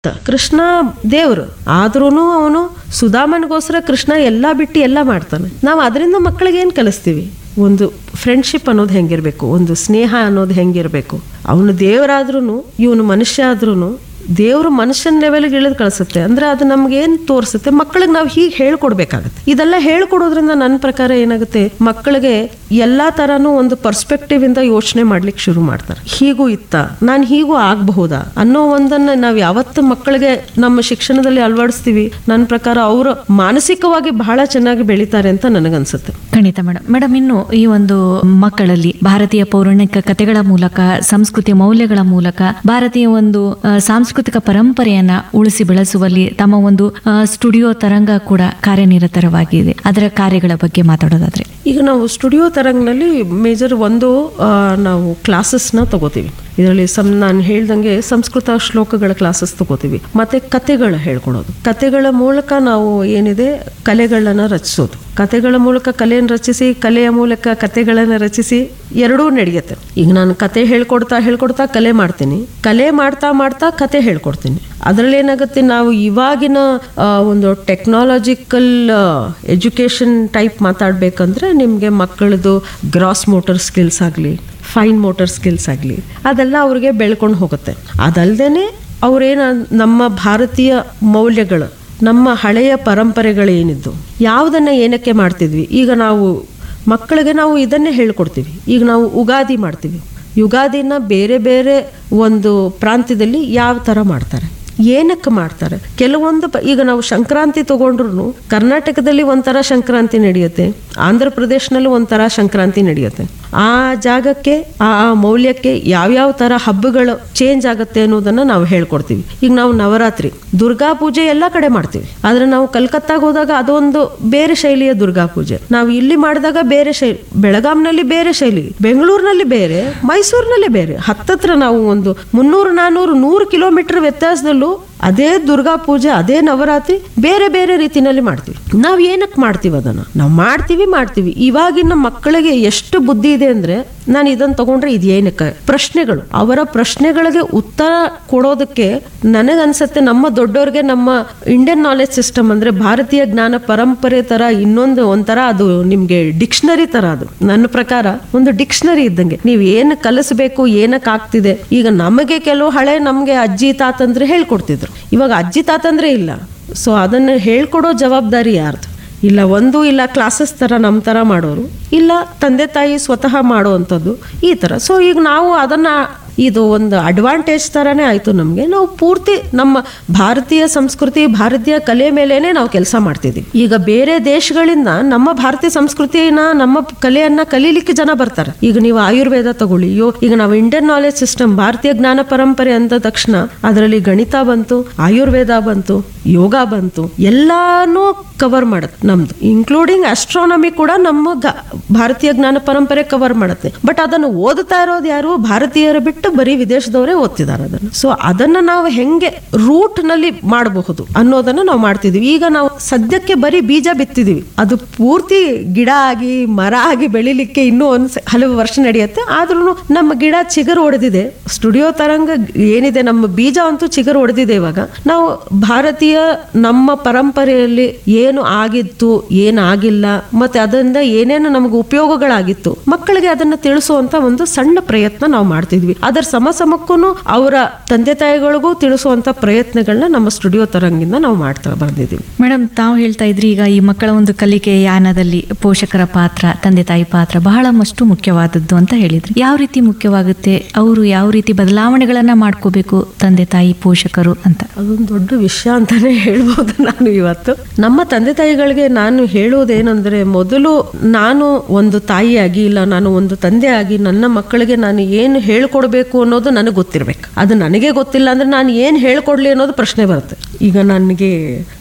ಕೃಷ್ಣ ದೇವ್ರು ಆದ್ರೂನು ಅವನು ಸುಧಾಮನಿಗೋಸ್ಕರ ಕೃಷ್ಣ ಎಲ್ಲ ಬಿಟ್ಟು ಎಲ್ಲ ಮಾಡ್ತಾನೆ ನಾವು ಅದರಿಂದ ಮಕ್ಕಳಿಗೆ ಏನು ಕಲಿಸ್ತೀವಿ ಒಂದು ಫ್ರೆಂಡ್ಶಿಪ್ ಅನ್ನೋದು ಹೆಂಗಿರ್ಬೇಕು ಒಂದು ಸ್ನೇಹ ಅನ್ನೋದು ಹೆಂಗಿರ್ಬೇಕು ಅವನು ದೇವರಾದ್ರೂ ಇವನು ಮನುಷ್ಯ ಆದ್ರೂ ದೇವರು ಮನುಷ್ಯನ ಲೆವೆಲ್ಗೆ ಇಳಿದು ಕಳಿಸುತ್ತೆ ಅಂದ್ರೆ ಅದು ನಮ್ಗೆ ಏನ್ ತೋರಿಸುತ್ತೆ ಮಕ್ಕಳಿಗೆ ನಾವು ಹೀಗೆ ಹೇಳ್ಕೊಡ್ಬೇಕಾಗತ್ತೆ ಇದೆಲ್ಲ ಹೇಳ್ಕೊಡೋದ್ರಿಂದ ನನ್ನ ಪ್ರಕಾರ ಏನಾಗುತ್ತೆ ಮಕ್ಕಳಿಗೆ ಎಲ್ಲಾ ತರಾನು ಒಂದು ಪರ್ಸ್ಪೆಕ್ಟಿವ್ ಇಂದ ಯೋಚನೆ ಮಾಡ್ಲಿಕ್ಕೆ ಶುರು ಮಾಡ್ತಾರೆ ಹೀಗೂ ಇತ್ತ ನಾನು ಹೀಗೂ ಆಗಬಹುದಾ ಅನ್ನೋ ಒಂದನ್ನ ನಾವು ಯಾವತ್ತು ಮಕ್ಕಳಿಗೆ ನಮ್ಮ ಶಿಕ್ಷಣದಲ್ಲಿ ಅಳವಡಿಸ್ತೀವಿ ನನ್ನ ಪ್ರಕಾರ ಅವರು ಮಾನಸಿಕವಾಗಿ ಬಹಳ ಚೆನ್ನಾಗಿ ಬೆಳಿತಾರೆ ಅಂತ ನನಗನ್ಸುತ್ತೆ ಖಂಡಿತ ಮೇಡಮ್ ಮೇಡಮ್ ಇನ್ನು ಈ ಒಂದು ಮಕ್ಕಳಲ್ಲಿ ಭಾರತೀಯ ಪೌರಾಣಿಕ ಕಥೆಗಳ ಮೂಲಕ ಸಂಸ್ಕೃತಿ ಮೌಲ್ಯಗಳ ಮೂಲಕ ಭಾರತೀಯ ಒಂದು ಆ, ಸಾಂಸ್ಕೃತಿಕ ಪರಂಪರೆಯನ್ನ ಉಳಿಸಿ ಬೆಳೆಸುವಲ್ಲಿ ತಮ್ಮ ಒಂದು ಆ, ಸ್ಟುಡಿಯೋ ತರಂಗ ಕೂಡ ಕಾರ್ಯನಿರತರವಾಗಿದೆ ಅದರ ಕಾರ್ಯಗಳ ಬಗ್ಗೆ ಮಾತಾಡೋದಾದ್ರೆ ಈಗ ನಾವು ಸ್ಟುಡಿಯೋ ತರಂಗ್ನಲ್ಲಿ ಮೇಜರ್ ಒಂದು ಆ, ನಾವು ಕ್ಲಾಸಸ್ನ ತಗೋತೀವಿ ಇದರಲ್ಲಿ ಸಂ ನಾನು ಹೇಳ್ದಂಗೆ ಸಂಸ್ಕೃತ ಶ್ಲೋಕಗಳ ಕ್ಲಾಸಸ್ ತಗೋತೀವಿ ಮತ್ತೆ ಕತೆಗಳ ಹೇಳ್ಕೊಡೋದು ಕತೆಗಳ ಮೂಲಕ ನಾವು ಏನಿದೆ ಕಲೆಗಳನ್ನ ರಚಿಸೋದು ಕತೆಗಳ ಮೂಲಕ ಕಲೆಯನ್ನು ರಚಿಸಿ ಕಲೆಯ ಮೂಲಕ ಕತೆಗಳನ್ನು ರಚಿಸಿ ಎರಡೂ ನಡೆಯುತ್ತೆ ಈಗ ನಾನು ಕತೆ ಹೇಳ್ಕೊಡ್ತಾ ಹೇಳ್ಕೊಡ್ತಾ ಕಲೆ ಮಾಡ್ತೀನಿ ಕಲೆ ಮಾಡ್ತಾ ಮಾಡ್ತಾ ಕತೆ ಹೇಳ್ಕೊಡ್ತೀನಿ ಅದರಲ್ಲಿ ಏನಾಗುತ್ತೆ ನಾವು ಇವಾಗಿನ ಆ, ಒಂದು ಟೆಕ್ನಾಲಜಿಕಲ್ ಎಜುಕೇಷನ್ ಟೈಪ್ ಮಾತಾಡ್ಬೇಕಂದ್ರೆ ನಿಮಗೆ ಮಕ್ಕಳದು ಗ್ರಾಸ್ ಮೋಟರ್ ಸ್ಕಿಲ್ಸ್ ಆಗಲಿ ಫೈನ್ ಮೋಟರ್ ಸ್ಕಿಲ್ಸ್ ಆಗಲಿ ಅದೆಲ್ಲ ಅವ್ರಿಗೆ ಬೆಳ್ಕೊಂಡು ಹೋಗುತ್ತೆ ಅದಲ್ದೇ ಅವ್ರೇನ ನಮ್ಮ ಭಾರತೀಯ ಮೌಲ್ಯಗಳು ನಮ್ಮ ಹಳೆಯ ಪರಂಪರೆಗಳು ಏನಿದ್ದು ಯಾವುದನ್ನ ಏನಕ್ಕೆ ಮಾಡ್ತಿದ್ವಿ ಈಗ ನಾವು ಮಕ್ಕಳಿಗೆ ನಾವು ಇದನ್ನೇ ಹೇಳ್ಕೊಡ್ತೀವಿ ಈಗ ನಾವು ಉಗಾದಿ ಮಾಡ್ತೀವಿ ಯುಗಾದಿನ ಬೇರೆ ಬೇರೆ ಒಂದು ಪ್ರಾಂತ್ಯದಲ್ಲಿ ಯಾವ ಥರ ಮಾಡ್ತಾರೆ ಏನಕ್ಕೆ ಮಾಡ್ತಾರೆ ಕೆಲವೊಂದು ಪ- ಈಗ ನಾವು ಸಂಕ್ರಾಂತಿ ತಗೊಂಡ್ರು ಕರ್ನಾಟಕದಲ್ಲಿ ಒಂಥರ ಸಂಕ್ರಾಂತಿ ನಡೆಯುತ್ತೆ ಆಂಧ್ರ ಪ್ರದೇಶನಲ್ಲಿ ಒಂಥರ ಸಂಕ್ರಾಂತಿ ನಡೆಯುತ್ತೆ ಆ ಜಾಗಕ್ಕೆ ಆ ಆ ಮೌಲ್ಯಕ್ಕೆ ಯಾವ್ಯಾವ ಥರ ಹಬ್ಬಗಳು ಚೇಂಜ್ ಆಗುತ್ತೆ ಅನ್ನೋದನ್ನ ನಾವು ಹೇಳ್ಕೊಡ್ತೀವಿ ಈಗ ನಾವು ನವರಾತ್ರಿ ದುರ್ಗಾ ಪೂಜೆ ಎಲ್ಲ ಕಡೆ ಮಾಡ್ತೀವಿ ಆದ್ರೆ ನಾವು ಕಲ್ಕತ್ತಾಗ ಹೋದಾಗ ಅದೊಂದು ಬೇರೆ ಶೈಲಿಯ ದುರ್ಗಾ ಪೂಜೆ ನಾವು ಇಲ್ಲಿ ಮಾಡಿದಾಗ ಬೇರೆ ಶೈಲಿ ಬೆಳಗಾಂನಲ್ಲಿ ಬೇರೆ ಶೈಲಿ ಬೆಂಗಳೂರಿನಲ್ಲಿ ಬೇರೆ ಮೈಸೂರಿನಲ್ಲಿ ಬೇರೆ ಹತ್ತತ್ರ ನಾವು ಒಂದು ಮುನ್ನೂರು ನಾನ್ನೂರು ನೂರು ಕಿಲೋಮೀಟರ್ ವ್ಯತ್ಯಾಸದಲ್ಲೂ ಅದೇ ದುರ್ಗಾ ಪೂಜೆ ಅದೇ ನವರಾತ್ರಿ ಬೇರೆ ಬೇರೆ ರೀತಿನಲ್ಲಿ ಮಾಡ್ತೀವಿ ನಾವು ಏನಕ್ಕೆ ಮಾಡ್ತೀವಿ ಅದನ್ನ ನಾವು ಮಾಡ್ತೀವಿ ಮಾಡ್ತೀವಿ ಇವಾಗಿನ ಮಕ್ಕಳಿಗೆ ಎಷ್ಟು ಬುದ್ಧಿ ಇದೆ ಅಂದ್ರೆ ನಾನು ಇದನ್ನ ತಗೊಂಡ್ರೆ ಇದು ಏನಕ್ಕೆ ಪ್ರಶ್ನೆಗಳು ಅವರ ಪ್ರಶ್ನೆಗಳಿಗೆ ಉತ್ತರ ಕೊಡೋದಕ್ಕೆ ನನಗನ್ಸತ್ತೆ ನಮ್ಮ ದೊಡ್ಡವ್ರಿಗೆ ನಮ್ಮ ಇಂಡಿಯನ್ ನಾಲೆಜ್ ಸಿಸ್ಟಮ್ ಅಂದ್ರೆ ಭಾರತೀಯ ಜ್ಞಾನ ಪರಂಪರೆ ತರ ಇನ್ನೊಂದು ಒಂಥರ ಅದು ನಿಮ್ಗೆ ಡಿಕ್ಷನರಿ ತರ ಅದು ನನ್ನ ಪ್ರಕಾರ ಒಂದು ಡಿಕ್ಷನರಿ ಇದ್ದಂಗೆ ನೀವು ಏನು ಕಲಿಸ್ಬೇಕು ಏನಕ್ಕೆ ಆಗ್ತಿದೆ ಈಗ ನಮಗೆ ಕೆಲವು ಹಳೆ ನಮಗೆ ಅಜ್ಜಿ ತಾತಂದ್ರೆ ಹೇಳ್ಕೊಡ್ತಿದ್ರು ಇವಾಗ ಅಜ್ಜಿ ತಾತಂದ್ರೆ ಇಲ್ಲ ಸೊ ಅದನ್ನು ಹೇಳ್ಕೊಡೋ ಜವಾಬ್ದಾರಿ ಯಾರ್ದು ಇಲ್ಲ ಒಂದು ಇಲ್ಲ ಕ್ಲಾಸಸ್ ಥರ ನಮ್ಮ ಥರ ಮಾಡೋರು ಇಲ್ಲ ತಂದೆ ತಾಯಿ ಸ್ವತಃ ಮಾಡುವಂಥದ್ದು ಈ ಥರ ಸೊ ಈಗ ನಾವು ಅದನ್ನು ಇದು ಒಂದು ಅಡ್ವಾಂಟೇಜ್ ಥರನೇ ಆಯಿತು ನಮಗೆ ನಾವು ಪೂರ್ತಿ ನಮ್ಮ ಭಾರತೀಯ ಸಂಸ್ಕೃತಿ ಭಾರತೀಯ ಕಲೆ ಮೇಲೇನೆ ನಾವು ಕೆಲಸ ಮಾಡ್ತಿದ್ದೀವಿ ಈಗ ಬೇರೆ ದೇಶಗಳಿಂದ ನಮ್ಮ ಭಾರತೀಯ ಸಂಸ್ಕೃತಿನ ನಮ್ಮ ಕಲೆಯನ್ನ ಕಲೀಲಿಕ್ಕೆ ಜನ ಬರ್ತಾರೆ ಈಗ ನೀವು ಆಯುರ್ವೇದ ತಗೊಳ್ಳಿ ಯೋ ಈಗ ನಾವು ಇಂಡಿಯನ್ ನಾಲೆಜ್ ಸಿಸ್ಟಮ್ ಭಾರತೀಯ ಜ್ಞಾನ ಪರಂಪರೆ ಅಂದ ತಕ್ಷಣ ಅದರಲ್ಲಿ ಗಣಿತ ಬಂತು ಆಯುರ್ವೇದ ಬಂತು ಯೋಗ ಬಂತು ಎಲ್ಲಾನು ಕವರ್ ಮಾಡುತ್ತೆ ನಮ್ದು ಇನ್ಕ್ಲೂಡಿಂಗ್ ಆಸ್ಟ್ರಾನಮಿ ಕೂಡ ನಮ್ಮ ಗ- ಭಾರತೀಯ ಜ್ಞಾನ ಪರಂಪರೆ ಕವರ್ ಮಾಡುತ್ತೆ ಬಟ್ ಅದನ್ನು ಓದುತ್ತಾ ಇರೋದು ಯಾರು ಭಾರತೀಯರು ಬಿಟ್ಟು ಬರೀ ವಿದೇಶದವರೇ ಓದ್ತಿದ್ದಾರೆ ಅದನ್ನು ಸೊ ಅದನ್ನ ನಾವು ಹೆಂಗೆ ರೂಟ್ ನಲ್ಲಿ ಮಾಡಬಹುದು ಅನ್ನೋದನ್ನ ನಾವು ಮಾಡ್ತಿದೀವಿ ಈಗ ನಾವು ಸದ್ಯಕ್ಕೆ ಬರೀ ಬೀಜ ಬಿತ್ತಿದೀವಿ ಅದು ಪೂರ್ತಿ ಗಿಡ ಆಗಿ ಮರ ಆಗಿ ಬೆಳಿಲಿಕ್ಕೆ ಇನ್ನೂ ಒಂದು ಸ- ಹಲವು ವರ್ಷ ನಡೆಯುತ್ತೆ ಆದ್ರೂ ನಮ್ಮ ಗಿಡ ಚಿಗುರು ಹೊಡೆದಿದೆ ಸ್ಟುಡಿಯೋ ತರಂಗ ಏನಿದೆ ನಮ್ಮ ಬೀಜ ಅಂತೂ ಚಿಗುರು ಹೊಡೆದಿದೆ ಇವಾಗ ನಾವು ಭಾರತೀಯ ನಮ್ಮ ಪರಂಪರೆಯಲ್ಲಿ ಏನು ಆಗಿತ್ತು ಏನಾಗಿಲ್ಲ ಮತ್ತೆ ಅದರಿಂದ ಏನೇನು ನಮಗೆ ಉಪಯೋಗಗಳಾಗಿತ್ತು ಮಕ್ಕಳಿಗೆ ಅದನ್ನ ತಿಳಿಸುವಂತ ಒಂದು ಸಣ್ಣ ಪ್ರಯತ್ನ ನಾವು ಮಾಡ್ತಿದ್ವಿ ಅದರ ಸಮ ಸಮಕ್ಕೂ ಅವರ ತಂದೆ ತಾಯಿಗಳಿಗೂ ತಿಳಿಸುವಂತ ಪ್ರಯತ್ನಗಳನ್ನ ನಮ್ಮ ಸ್ಟುಡಿಯೋ ತರಂಗಿಂದ ನಾವು ಮಾಡ್ತಾ ಬಂದಿದ್ದೀವಿ ಮೇಡಮ್ ತಾವು ಹೇಳ್ತಾ ಇದ್ರಿ ಈಗ ಈ ಮಕ್ಕಳ ಒಂದು ಕಲಿಕೆ ಯಾನದಲ್ಲಿ ಪೋಷಕರ ಪಾತ್ರ ತಂದೆ ತಾಯಿ ಪಾತ್ರ ಬಹಳಷ್ಟು ಮುಖ್ಯವಾದದ್ದು ಅಂತ ಹೇಳಿದ್ರಿ ಯಾವ ರೀತಿ ಮುಖ್ಯವಾಗುತ್ತೆ ಅವರು ಯಾವ ರೀತಿ ಬದಲಾವಣೆಗಳನ್ನ ಮಾಡ್ಕೋಬೇಕು ತಂದೆ ತಾಯಿ ಪೋಷಕರು ಅಂತ ಅದೊಂದು ದೊಡ್ಡ ವಿಷಯ ಅಂತಾನೆ ಹೇಳ್ಬೋದು ನಾನು ಇವತ್ತು ನಮ್ಮ ತಂದೆ ತಾಯಿಗಳಿಗೆ ನಾನು ಹೇಳೋದೇನೆಂದ್ರೆ ಮೊದಲು ನಾನು ಒಂದು ತಾಯಿಯಾಗಿ ಇಲ್ಲ ನಾನು ಒಂದು ತಂದೆ ಆಗಿ ನನ್ನ ಮಕ್ಕಳಿಗೆ ನಾನು ಏನು ಹೇಳ್ಕೊಡ್ಬೇಕು ಅನ್ನೋದು ನನಗೆ ಗೊತ್ತಿರ್ಬೇಕು ಅದು ನನಗೆ ಗೊತ್ತಿಲ್ಲ ಅಂದ್ರೆ ನಾನು ಏನು ಹೇಳ್ಕೊಡ್ಲಿ ಅನ್ನೋದು ಪ್ರಶ್ನೆ ಬರುತ್ತೆ ಈಗ ನನಗೆ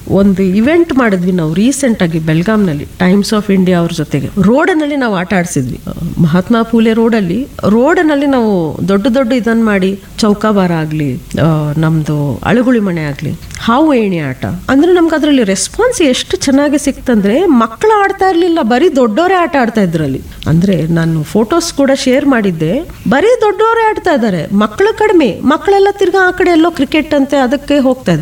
ಒಂದು ಇವೆಂಟ್ ಮಾಡಿದ್ವಿ ನಾವು ರೀಸೆಂಟ್ ಆಗಿ ಬೆಲ್ಗಾಂನಲ್ಲಿ ಟೈಮ್ಸ್ ಆಫ್ ಇಂಡಿಯಾ ಅವ್ರ ಜೊತೆಗೆ ರೋಡನಲ್ಲಿ ನಾವು ಆಟ ಆಡಿಸಿದ್ವಿ ಮಹಾತ್ಮ ಫೂಲೆ ರೋಡಲ್ಲಿ ರೋಡನಲ್ಲಿ ನಾವು ದೊಡ್ಡ ದೊಡ್ಡ ಇದನ್ನ ಮಾಡಿ ಚೌಕಾಬಾರ ಆಗಲಿ ನಮ್ದು ಅಳುಗುಳಿ ಮನೆ ಆಗಲಿ ಹಾವು ಏಣಿ ಆಟ ಅಂದ್ರೆ ನಮ್ಗೆ ಅದರಲ್ಲಿ ರೆಸ್ಪಾನ್ಸ್ ಎಷ್ಟು ಚೆನ್ನಾಗಿ ಸಿಕ್ತಂದ್ರೆ ಮಕ್ಕಳು ಆಡ್ತಾ ಇರ್ಲಿಲ್ಲ ಬರೀ ದೊಡ್ಡವರೇ ಆಟ ಆಡ್ತಾ ಇದ್ರಲ್ಲಿ ಅಂದ್ರೆ ನಾನು ಫೋಟೋಸ್ ಕೂಡ ಶೇರ್ ಮಾಡಿದ್ದೆ ಬರೀ ದೊಡ್ಡವರೇ ಆಡ್ತಾ ಇದ್ದಾರೆ ಮಕ್ಕಳು ಕಡಿಮೆ ಮಕ್ಕಳೆಲ್ಲ ತಿರ್ಗಾ ಆ ಕಡೆ ಎಲ್ಲೋ ಕ್ರಿಕೆಟ್ ಅಂತೆ ಅದಕ್ಕೆ ಹೋಗ್ತಾ ಇದ್ದಾರೆ